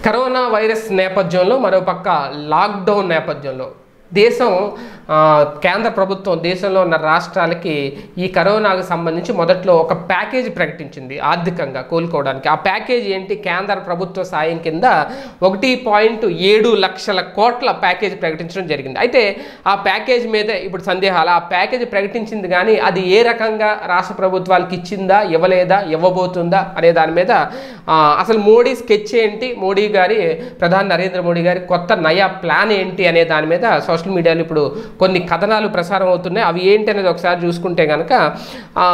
corona virus నేపథ్యంలో మరోపక్క lockdown నేపథ్యంలో దేశం ఆ, కేంద్ర ప్రభుత్వం దేశంలో ఉన్న రాష్ట్రాలకి ఈ కరోనాకు సంబంధించి మొదట్లో ఒక ప్యాకేజీ ప్రకటించింది ఆర్థికంగా కోలుకోవడానికి ఆ ప్యాకేజీ ఏంటి కేంద్ర ప్రభుత్వ సాయం కింద ఒకటి పాయింట్ ఏడు లక్షల కోట్ల ప్యాకేజీ ప్రకటించడం జరిగింది అయితే ఆ ప్యాకేజీ మీద ఇప్పుడు సందేహాలు ఆ ప్యాకేజీ ప్రకటించింది కానీ అది ఏ రకంగా రాష్ట్ర ప్రభుత్వాలకు ఇచ్చిందా ఇవ్వలేదా ఇవ్వబోతుందా అనే దాని మీద ఆ, అసలు మోడీ స్కెచ్ ఏంటి మోడీ గారి ప్రధాని నరేంద్ర మోడీ గారి కొత్త నయా ప్లాన్ ఏంటి అనే దాని మీద సోషల్ మీడియాలో ఇప్పుడు కొన్ని కథనాలు ప్రసారం అవుతున్నాయి అవి ఏంటి అనేది ఒకసారి చూసుకుంటే కనుక ఆ,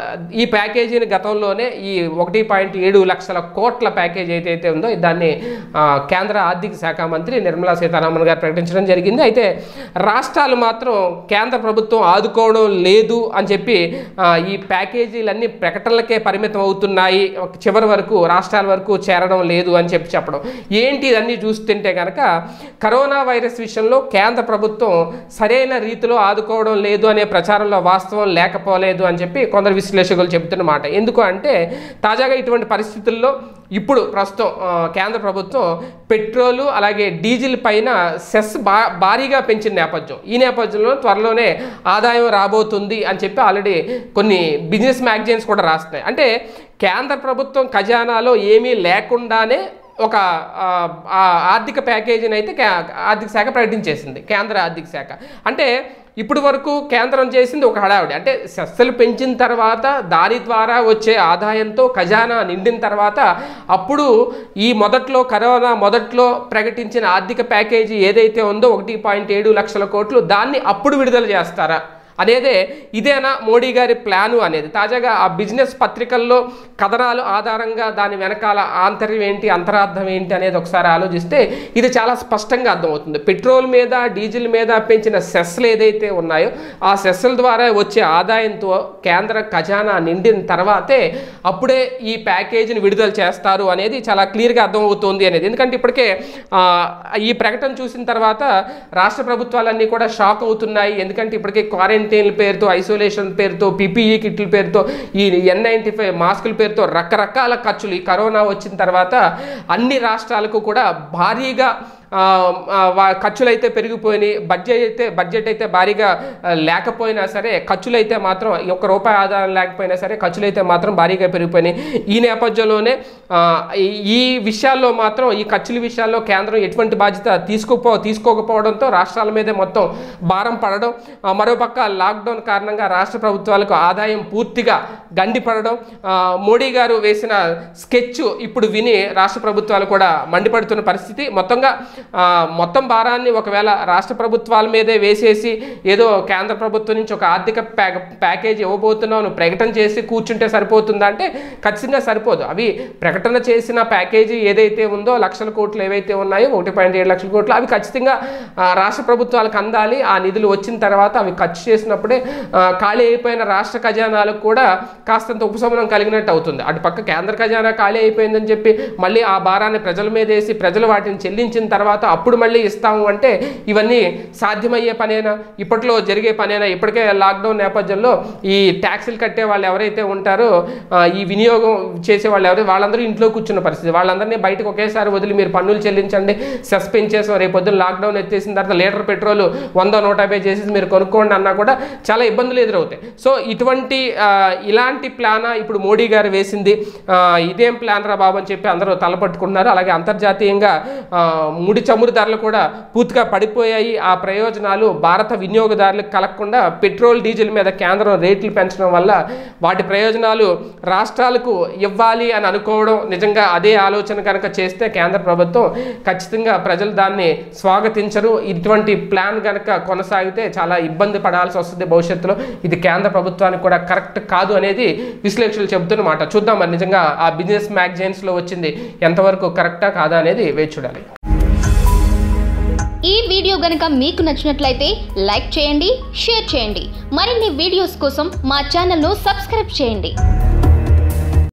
ఈ ప్యాకేజీని గతంలోనే ఈ ఒకటి పాయింట్ ఏడు లక్షల కోట్ల ప్యాకేజీ ఏదైతే ఉందో దాన్ని ఆ, కేంద్ర ఆర్థిక శాఖ మంత్రి నిర్మలా సీతారామన్ గారు ప్రకటించడం జరిగింది అయితే రాష్ట్రాలు మాత్రం కేంద్ర ప్రభుత్వం ఆదుకోవడం లేదు అని చెప్పి ఆ, ఈ ప్యాకేజీలన్నీ ప్రకటనలకే పరిమితం అవుతున్నాయి ఒక చివరి వరకు రాష్ట్రాల వరకు చేరడం లేదు అని చెప్పి చెప్పడం ఏంటి ఇదన్నీ చూస్తుంటే కనుక కరోనా వైరస్ విషయంలో కేంద్ర ప్రభుత్వం సరైన రీతిలో ఆదుకోవడం లేదు అనే ప్రచారంలో వాస్తవం లేకపోలేదు అని చెప్పి కొందరు విశ్లేషకులు చెబుతున్నమాట ఎందుకు అంటే తాజాగా ఇటువంటి పరిస్థితుల్లో ఇప్పుడు ప్రస్తుతం ఆ, కేంద్ర ప్రభుత్వం పెట్రోలు అలాగే డీజిల్ పైన సెస్ బా భారీగా పెంచిన నేపథ్యం ఈ నేపథ్యంలో త్వరలోనే ఆదాయం రాబోతుంది అని చెప్పి ఆల్రెడీ కొన్ని బిజినెస్ మ్యాగజైన్స్ కూడా రాస్తున్నాయి అంటే కేంద్ర ప్రభుత్వం ఖజానాలో ఏమీ లేకుండానే ఒక ఆ, ఆ ఆర్థిక ప్యాకేజీని అయితే కే- ఆర్థిక శాఖ ప్రకటించేసింది కేంద్ర ఆర్థిక శాఖ అంటే ఇప్పుడు వరకు కేంద్రం చేసింది ఒక హడావిడి అంటే సెస్సులు పెంచిన తర్వాత దాని ద్వారా వచ్చే ఆదాయంతో ఖజానా నిండిన తర్వాత అప్పుడు ఈ మొదట్లో కరోనా మొదట్లో ప్రకటించిన ఆర్థిక ప్యాకేజీ ఏదైతే ఉందో ఒకటి పాయింట్ ఏడు లక్షల కోట్లు దాన్ని అప్పుడు విడుదల చేస్తారా అనేదే ఇదేనా మోడీ గారి ప్లాను అనేది తాజాగా ఆ బిజినెస్ పత్రికల్లో కథనాలు ఆధారంగా దాని వెనకాల ఆంతర్యం ఏంటి అంతరార్థం ఏంటి అనేది ఒకసారి ఆలోచిస్తే ఇది చాలా స్పష్టంగా అర్థమవుతుంది పెట్రోల్ మీద డీజిల్ మీద పెంచిన సెస్లు ఏదైతే ఉన్నాయో ఆ సెస్ల ద్వారా వచ్చే ఆదాయంతో కేంద్ర ఖజానా నిండిన తర్వాతే అప్పుడే ఈ ప్యాకేజీని విడుదల చేస్తారు అనేది చాలా క్లియర్గా అర్థమవుతుంది అనేది ఎందుకంటే ఇప్పటికే ఆ, ఈ ప్రకటన చూసిన తర్వాత రాష్ట్ర ప్రభుత్వాలన్నీ కూడా షాక్ అవుతున్నాయి ఎందుకంటే ఇప్పటికే క్వారంటైన్ పేరుతో ఐసోలేషన్ పేరుతో పీపీఈ కిట్ల పేరుతో ఈ ఎన్ నైంటీ ఫైవ్ మాస్కుల పేరుతో రకరకాల ఖర్చులు ఈ కరోనా వచ్చిన తర్వాత అన్ని రాష్ట్రాలకు కూడా భారీగా ఆ, ఆ, వా- ఖర్చులు అయితే పెరిగిపోయినాయి బడ్జెట్ అయితే బడ్జెట్ అయితే భారీగా ఆ, లేకపోయినా సరే ఖర్చులు అయితే మాత్రం ఈ ఒక్క రూపాయి ఆదాయం లేకపోయినా సరే ఖర్చులు అయితే మాత్రం భారీగా పెరిగిపోయినాయి ఈ నేపథ్యంలోనే ఆ, ఈ- ఈ విషయాల్లో మాత్రం ఈ ఖర్చుల విషయాల్లో కేంద్రం ఎటువంటి బాధ్యత తీసుకోపో తీసుకోకపోవడంతో రాష్ట్రాల మీదే మొత్తం భారం పడడం ఆ, మరోపక్క లాక్డౌన్ కారణంగా రాష్ట్ర ప్రభుత్వాలకు ఆదాయం పూర్తిగా గండిపడడం ఆ, మోడీ గారు వేసిన స్కెచ్ ఇప్పుడు విని రాష్ట్ర ప్రభుత్వాలు కూడా మండిపడుతున్న పరిస్థితి మొత్తంగా ఆ, మొత్తం భారాన్ని ఒకవేళ రాష్ట్ర ప్రభుత్వాల మీదే వేసేసి ఏదో కేంద్ర ప్రభుత్వం నుంచి ఒక ఆర్థిక ప్యాక్ ప్యాకేజ్ ఇవ్వబోతున్నాం నువ్వు ప్రకటన చేసి కూర్చుంటే సరిపోతుందా అంటే ఖచ్చితంగా సరిపోదు అవి ప్రకటన చేసిన ప్యాకేజీ ఏదైతే ఉందో లక్షల కోట్లు ఏవైతే ఉన్నాయో ఒకటి పాయింట్ ఏడు లక్షల కోట్లు అవి ఖచ్చితంగా ఆ, రాష్ట్ర ప్రభుత్వాలకు అందాలి ఆ నిధులు వచ్చిన తర్వాత అవి ఖర్చు చేసినప్పుడే ఆ, ఖాళీ అయిపోయిన రాష్ట్ర ఖజానాలకు కూడా కాస్తంత ఉపశమనం కలిగినట్టు అవుతుంది అటు పక్క కేంద్ర ఖజానా ఖాళీ అయిపోయిందని చెప్పి మళ్ళీ ఆ భారాన్ని ప్రజల మీద వేసి ప్రజలు వాటిని చెల్లించిన తర్వాత అప్పుడు మళ్ళీ ఇస్తాము అంటే ఇవన్నీ సాధ్యమయ్యే పనేనా ఇప్పట్లో జరిగే పనేనా ఇప్పటికే లాక్డౌన్ నేపథ్యంలో ఈ ట్యాక్సులు కట్టే వాళ్ళు ఎవరైతే ఉంటారో ఆ, ఈ వినియోగం చేసే వాళ్ళు ఎవరైతే వాళ్ళందరూ ఇంట్లో కూర్చున్న పరిస్థితి వాళ్ళందరినీ బయటకు ఒకేసారి వదిలి మీరు పన్నులు చెల్లించండి సెస్ పెంచేసాం రేపు పొద్దున్న లాక్డౌన్ ఎత్తేసిన తర్వాత లీటర్ పెట్రోల్ వంద నూట యాభై చేసేసి మీరు కొనుక్కోండి అన్నా కూడా చాలా ఇబ్బందులు ఎదురవుతాయి సో ఇటువంటి ఆ, ఇలాంటి ప్లానా ఇప్పుడు మోడీ గారు వేసింది ఆ, ఇదేం ప్లాన్ రా బాబు అని చెప్పి అందరూ తలపట్టుకుంటున్నారు అలాగే అంతర్జాతీయంగా ఆ, ముడి చమురు ధరలు కూడా పూర్తిగా పడిపోయాయి ఆ ప్రయోజనాలు భారత వినియోగదారులకు కలగకుండా పెట్రోల్ డీజిల్ మీద కేంద్రం రేట్లు పెంచడం వల్ల వాటి ప్రయోజనాలు రాష్ట్రాలకు ఇవ్వాలి అని అనుకోవడం నిజంగా అదే ఆలోచన కనుక చేస్తే కేంద్ర ప్రభుత్వం ఖచ్చితంగా ప్రజలు దాన్ని స్వాగతించరు ఇటువంటి ప్లాన్ కనుక కొనసాగితే చాలా ఇబ్బంది పడాల్సి వస్తుంది భవిష్యత్తులో ఇది కేంద్ర ప్రభుత్వానికి కూడా కరెక్ట్ కాదు అనేది విశ్లేషకులు చెబుతున్నమాట చూద్దాం మరి నిజంగా ఆ బిజినెస్ మ్యాగజైన్స్లో వచ్చింది ఎంతవరకు కరెక్టా కాదా అనేది వేచి చూడాలి ఈ వీడియో గనక మీకు నచ్చినట్లయితే లైక్ చేయండి షేర్ చేయండి మరిన్ని వీడియోస్ కోసం మా ఛానల్ను సబ్స్క్రైబ్ చేయండి